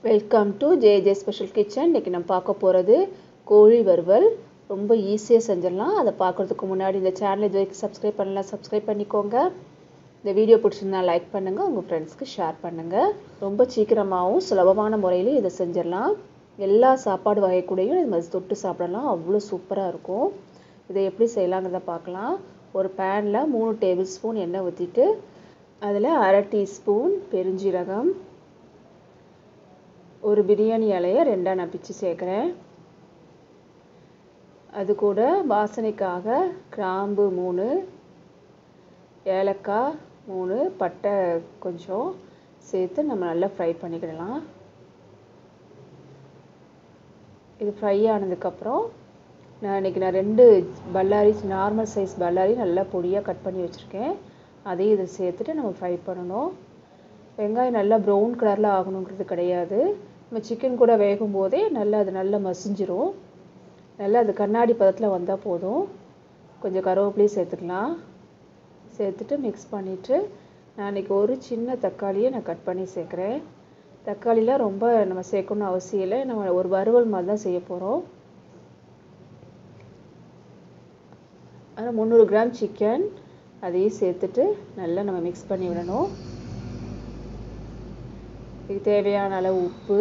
welcome to J J special kitchen இன்றைக்கி நம்ம பார்க்க போகிறது கோழி வறுவல் ரொம்ப ஈஸியாக செஞ்சிடலாம் அதை பார்க்குறதுக்கு முன்னாடி இந்த சேனல் இது வரைக்கும் சப்ஸ்கிரைப் பண்ணலாம் சப்ஸ்கிரைப் பண்ணிக்கோங்க இந்த வீடியோ பிடிச்சிருந்தா லைக் பண்ணுங்கள் உங்கள் ஃப்ரெண்ட்ஸ்க்கு ஷேர் பண்ணுங்கள் ரொம்ப சீக்கிரமாகவும் சுலபமான முறையிலும் இதை செஞ்சிடலாம் எல்லா சாப்பாடு வகை கூடயும் இது மாதிரி தொட்டு சாப்பிடலாம் அவ்வளோ சூப்பராக இருக்கும் இதை எப்படி செய்யலாங்கிறத பார்க்கலாம் ஒரு பேனில் மூணு டேபிள் ஸ்பூன் எண்ணெய் ஊற்றிட்டு அதில் அரை டீஸ்பூன் பெருஞ்சீரகம் ஒரு பிரியாணி இலையை ரெண்டாக நான் பிச்சு சேர்க்குறேன் அது கூட வாசனைக்காக கிராம்பு மூணு ஏலக்காய் மூணு பட்டை கொஞ்சம் சேர்த்து நம்ம நல்லா ஃப்ரை பண்ணிக்கிடலாம் இது ஃப்ரை ஆனதுக்கப்புறம் நான் இன்றைக்கி நான் ரெண்டு பல்லாரி நார்மல் சைஸ் பல்லாரி நல்லா பொடியாக கட் பண்ணி வச்சுருக்கேன் அதையும் இதை சேர்த்துட்டு நம்ம ஃப்ரை பண்ணணும் வெங்காயம் நல்லா ப்ரௌன் கலரில் ஆகணுங்கிறது கிடையாது நம்ம சிக்கன் கூட வேகும் போதே நல்லா அது நல்லா மசிஞ்சிரும் நல்லா அது கண்ணாடி பதத்தில் வந்தால் போதும் கொஞ்சம் கருவேப்பிலையும் சேர்த்துக்கலாம் சேர்த்துட்டு மிக்ஸ் பண்ணிவிட்டு நான் இன்றைக்கி ஒரு சின்ன தக்காளியை நான் கட் பண்ணி சேர்க்குறேன் தக்காளிலாம் ரொம்ப நம்ம சேர்க்கணும்னு அவசியம் இல்லை நம்ம ஒரு வறுவல் மாதிரி தான் செய்ய போகிறோம் ஆனால் முந்நூறு கிராம் சிக்கன் அதையும் சேர்த்துட்டு நல்லா நம்ம மிக்ஸ் பண்ணி விடணும் இதுக்கு தேவையான அளவு உப்பு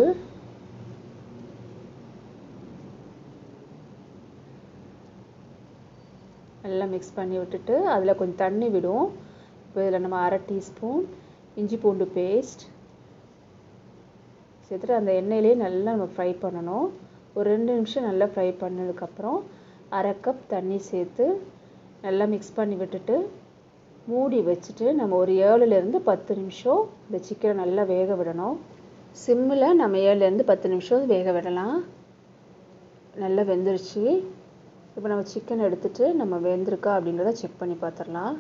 நல்லா மிக்ஸ் பண்ணி விட்டுட்டு அதில் கொஞ்சம் தண்ணி விடும் இப்போ இதில் நம்ம அரை டீஸ்பூன் இஞ்சி பூண்டு பேஸ்ட் சேர்த்துட்டு அந்த எண்ணெயிலே நல்லா நம்ம ஃப்ரை பண்ணணும் ஒரு ரெண்டு நிமிஷம் நல்லா ஃப்ரை பண்ணதுக்கப்புறம் அரை கப் தண்ணி சேர்த்து நல்லா மிக்ஸ் பண்ணி விட்டுட்டு மூடி வச்சுட்டு நம்ம ஒரு ஏழுலேருந்து பத்து நிமிஷம் இந்த சிக்கனை நல்லா வேக விடணும் சிம்மில் நம்ம ஏழுலேருந்து பத்து நிமிஷம் வேக விடலாம் நல்லா வெந்துருச்சு இப்போ நம்ம சிக்கன் எடுத்துட்டு நம்ம வெந்திருக்கா அப்படின்றத செக் பண்ணி பார்த்துடலாம்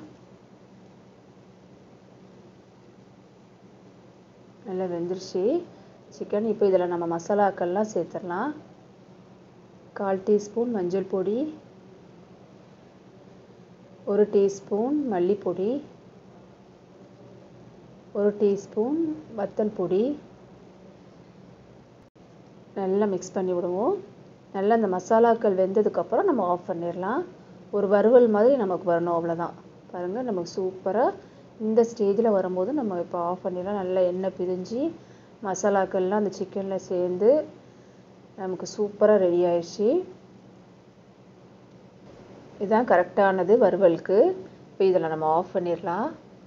நல்லா வெந்துருச்சு சிக்கன் இப்போ இதில் நம்ம மசாலாக்கள்லாம் சேர்த்துடலாம் கால் டீஸ்பூன் மஞ்சள் பொடி ஒரு டீஸ்பூன் மல்லிப்பொடி ஒரு டீஸ்பூன் வத்தல் பொடி நல்லா மிக்ஸ் பண்ணி விடுவோம் நல்லா அந்த மசாலாக்கள் வெந்ததுக்கப்புறம் நம்ம ஆஃப் பண்ணிடலாம் ஒரு வறுவல் மாதிரி நமக்கு வரணும் அவ்வளோதான் பாருங்கள் நமக்கு சூப்பராக இந்த ஸ்டேஜில் வரும்போது நம்ம இப்போ ஆஃப் பண்ணிடலாம் நல்லா எண்ணெய் பிரிஞ்சு மசாலாக்கள்லாம் அந்த சிக்கனில் சேர்ந்து நமக்கு சூப்பராக ரெடி ஆயிடுச்சு இதுதான் கரெக்டானது வறுவலுக்கு இப்போ இதில் நம்ம ஆஃப் பண்ணிடலாம்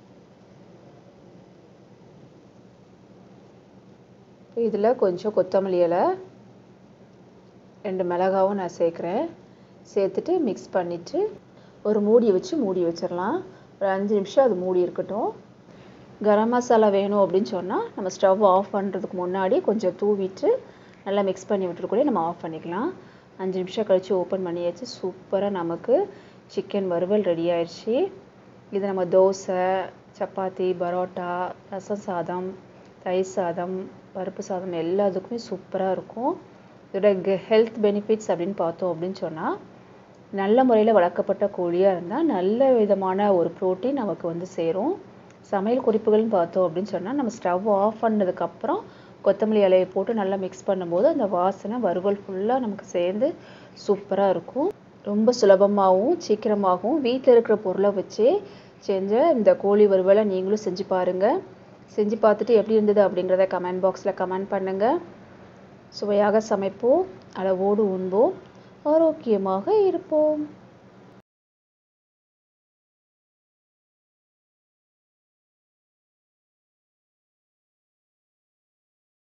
இதில் கொஞ்சம் கொத்தமல்லி இலை ரெண்டு மிளகாவும் நான் சேர்க்குறேன் சேர்த்துட்டு மிக்ஸ் பண்ணிவிட்டு ஒரு மூடி வச்சு மூடி வச்சிடலாம் ஒரு அஞ்சு நிமிஷம் அது மூடி இருக்கட்டும் கரம் மசாலா வேணும் அப்படின்னு சொன்னால் நம்ம ஸ்டவ் ஆஃப் பண்ணுறதுக்கு முன்னாடி கொஞ்சம் தூவிட்டு நல்லா மிக்ஸ் பண்ணி விட்டுருக்கூட நம்ம ஆஃப் பண்ணிக்கலாம் அஞ்சு நிமிஷம் கழித்து ஓப்பன் பண்ணியாச்சு சூப்பராக நமக்கு சிக்கன் வறுவல் ரெடி ஆயிடுச்சு இது நம்ம தோசை சப்பாத்தி பரோட்டா ரசம் சாதம் தயிர் சாதம் பருப்பு சாதம் எல்லாத்துக்குமே சூப்பராக இருக்கும் இதோட ஹெல்த் பெனிஃபிட்ஸ் அப்படின்னு பார்த்தோம் அப்படின்னு சொன்னால் நல்ல முறையில் வளர்க்கப்பட்ட கோழியாக இருந்தால் நல்ல விதமான ஒரு ப்ரோட்டீன் நமக்கு வந்து சேரும் சமையல் குறிப்புகள்னு பார்த்தோம் அப்படின்னு சொன்னால் நம்ம ஸ்டவ் ஆஃப் பண்ணதுக்கப்புறம் கொத்தமல்லி இலையை போட்டு நல்லா மிக்ஸ் பண்ணும்போது அந்த வாசனை வறுவல் ஃபுல்லாக நமக்கு சேர்ந்து சூப்பராக இருக்கும் ரொம்ப சுலபமாகவும் சீக்கிரமாகவும் வீட்டில் இருக்கிற பொருளை வச்சே செஞ்ச இந்த கோழி வறுவலை நீங்களும் செஞ்சு பாருங்கள் செஞ்சு பார்த்துட்டு எப்படி இருந்தது அப்படிங்கிறத கமெண்ட் பாக்ஸில் கமெண்ட் பண்ணுங்கள் சுவையாக சமைப்போம் அளவோடு உண்போம் ஆரோக்கியமாக இருப்போம்